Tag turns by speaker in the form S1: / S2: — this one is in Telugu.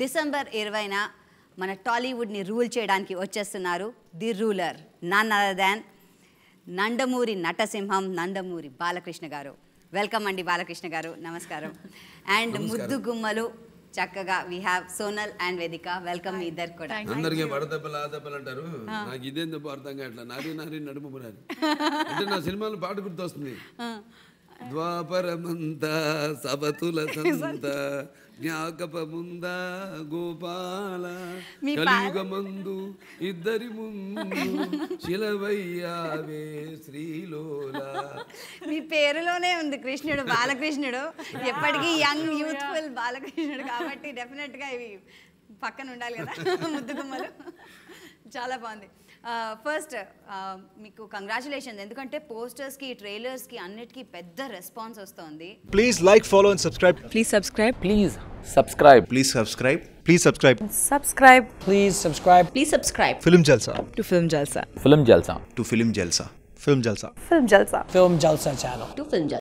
S1: డిసెంబర్ ఇరవైన మన టాలీవుడ్ని రూల్ చేయడానికి వచ్చేస్తున్నారు the ruler none other than Nandamuri నటసింహం నందమూరి బాలకృష్ణ గారు వెల్కమ్ అండి బాలకృష్ణ గారు నమస్కారం అండ్ ముద్దు గుమ్మలు చక్కగా we have Sonal and Vedika welcome మీ ఇద్దరు కూడా
S2: అందరికీ వడదెబ్బలు ఆ దెబ్బలు అంటారు నాకు ఇదేం దెబ్బ అర్థం కావట్లేదు నారి నారి నడుము పునారి అంటే నా సినిమాలో పాట గుర్తొస్తుంది ద్వాపరమంత సబతుల సంత జ్ఞాకపముందా గోపాల
S1: మీ పా-
S2: కలియుగమందు ఇద్దరి ముందు శిలవయ్యావే శ్రీలోల
S1: మీ పేరులోనే ఉంది కృష్ణుడు బాలకృష్ణుడు ఎప్పటికీ యంగ్ యూత్ఫుల్ బాలకృష్ణుడు కాబట్టి డెఫినెట్గా ఇవి పక్కన ఉండాలి కదా ముద్దు గుమ్మలు చాలా బాగుంది ఫస్ట్ మీకు కంగ్రాచులేషన్స్ ఎందుకంటే పోస్టర్స్కి ట్రైలర్స్కి అన్నిటికీ పెద్ద రెస్పాన్స్ వస్తుంది
S3: Please like, follow, and subscribe.
S4: Please subscribe.
S5: Please subscribe.
S6: Please subscribe.
S3: Please subscribe.
S4: Subscribe
S5: Please subscribe
S4: Please subscribe
S3: Film Jalsa.
S4: to Film Jalsa.
S5: Film Jalsa.
S6: To Film Jalsa.
S3: Film Jalsa.
S4: Film Jalsa.
S5: Film Jalsa channel.
S4: To Film Jalsa.